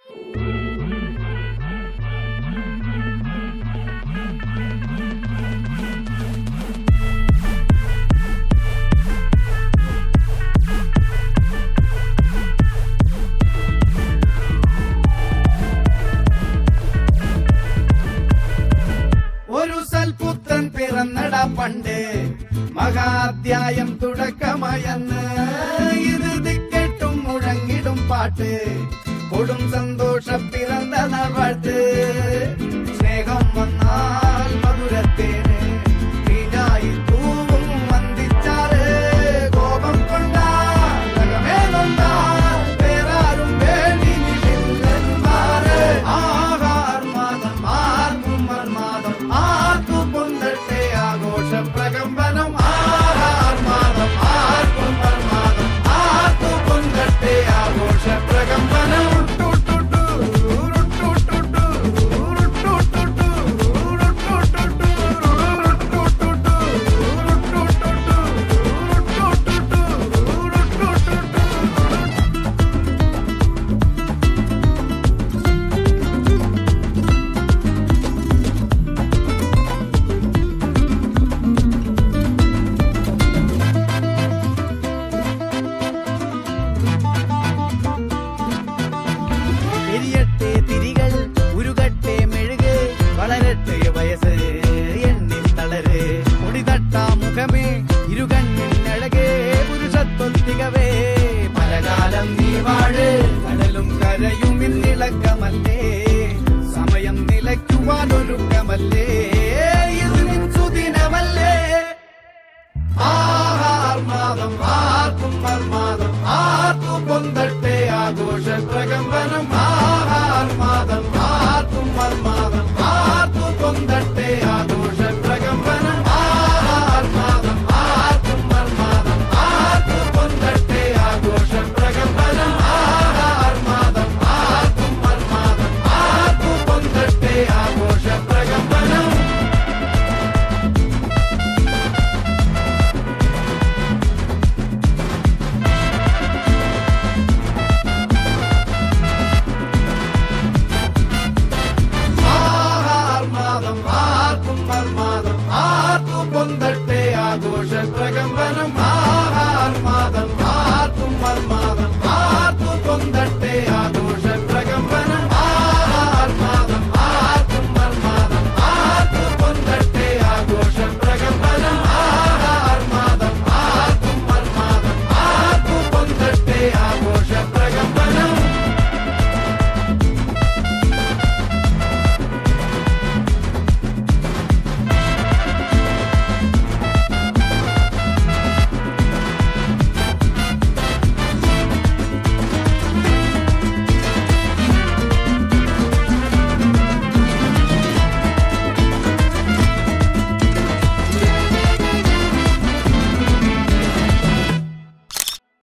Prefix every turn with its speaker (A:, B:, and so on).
A: ഒരു സൽപുത്രൻ പിറന്നട പണ്ട് മഹാധ്യായം തുടക്കമയന്ന് ഇത് ദിക്കെട്ടും മുഴങ്ങിടും പാട്ട് കൊടും സന്തോഷ പിറന്ന നാൾവാഴ്ത്ത് സ്നേഹം വന്നാൽ മധുരത്തേന് തീനായി തൂവും വന്ദിച്ചാറ് കോപം കൊണ്ടാൽ നഖമേ നൊന്താൽ വേറാരും വേണ്ടി നിന്നില്ലെന്നാറ് ആഹാർമാദം ആർക്കും മർമാദം ആർക്കും പൊന്തട്ടെ ആഘോഷ പ്രകമ്പനം ആഹാർമാദം ആർക്കും മർമാദം ആർക്കും പൊന്തട്ടെ ആഘോഷ പ്രകമ്പനം ഉട്ടുട്ടുട്ടു, ഉരുട്ടുട്ടുട്ടു, ഉരുട്ടുട്ടുട്ടു, ഉരുട്ടുട്ടുട്ടു, ഉരുട്ടുട്ടുട്ടു, ഉരുട്ടുട്ടുട്ടു, ഉരുട്ടുട്ടുട്ടു, ഉരുട്ടുട്ടുട്ടു. എരിയട്ടെ തിരികൾ ഉരുകട്ടെ മെഴുക് വളരട്ടെ വയസ്സ് എണ്ണിൽ തളര് മുടിതട്ടാ മുഖമേ ഇരുകണ്ണിൽ അഴകേ പുരുഷത്വത്തികവേ പലകാലം നീ വാഴ് കടലും കരയും ഇന്നിളക്കമല്ലേ സമയം നിലയ്ക്കുവാനൊരുക്കമല്ലേ